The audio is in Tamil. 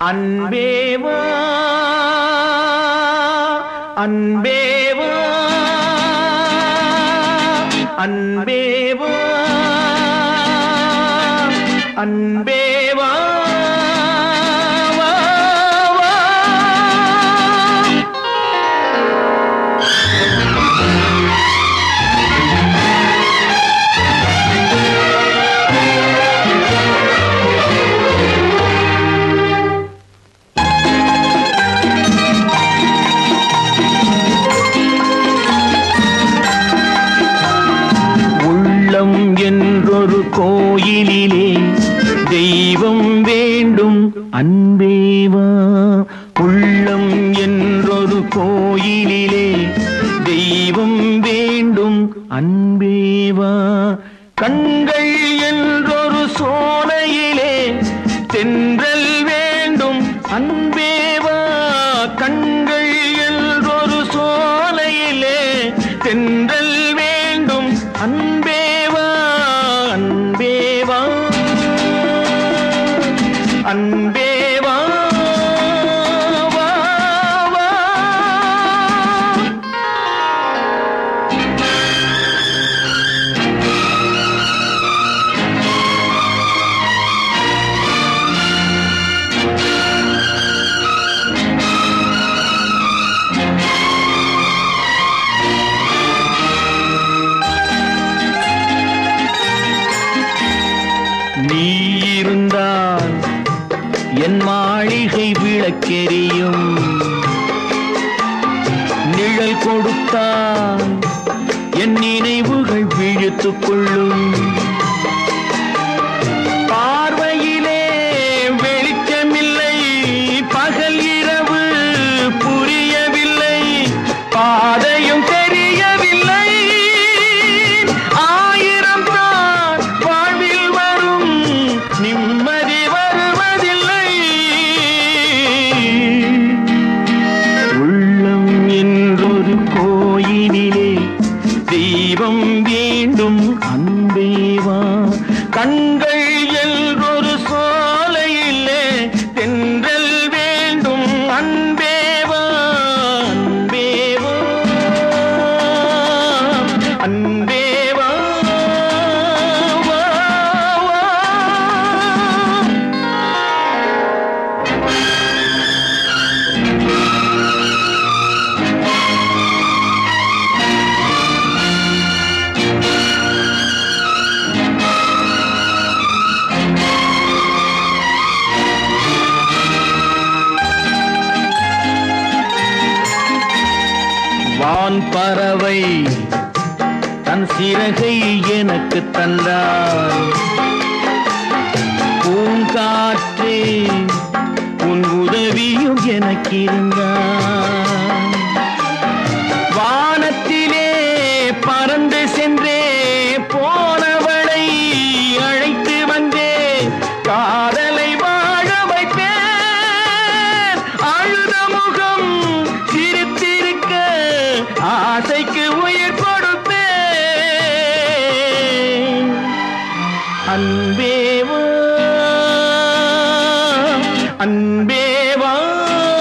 அன்பேவா அன்பேவா அன்பேவா அன்பேவா வா, வா. உள்ளம் என்றொரு கோயிலிலே தெய்வம் வேண்டும் அன்பேவா உள்ளம் என்றொரு கோயிலிலே தெய்வம் வேண்டும் அன்பேவா கண்கள் என்றொரு சோலையிலே தென்றல் வேண்டும் அன்பேவா கண்கள் என்றொரு சோலையிலே தென்றல் வேண்டும் அன்பேவா அன்பேவா அன்பேவா வா, வா. நீ இருந்தால் என் மாளிகை விளக்கெரியும் நிழல் கொடுத்தால் என் நினைவுகள் விழுத்துக் கொள்ளும் பார்வையிலே வெளிச்சமில்லை பகல் இரவு புரியவில்லை பாதையும் தெரியவில்லை ஆயிரம் தான் வாழ்வில் வரும் நிம்மதி வருவதில்லை உள்ளம் என்றொரு கோயிலிலே தெய்வம் வேண்டும் அன்பேவா கண்கள் என்றொரு சோலையிலே தென்றல் வேண்டும் அன்பேவா அன்பேவா அன்பேவா வா, வா. வான் பறவை தன் சிறகை எனக்கு தந்தார் பூங்காற்றே உன் உதவியும் எனக்கு இருந்தார் வானத்திலே பறந்து சென்றே போனவளை அழைத்து வந்தே காதலை வாழ வைப்பேன் அழுத முகம் சிரித்திருக்க ஆசைக்கு உயிர் கொடுப்பேன் அன்பேவா அன்பேவா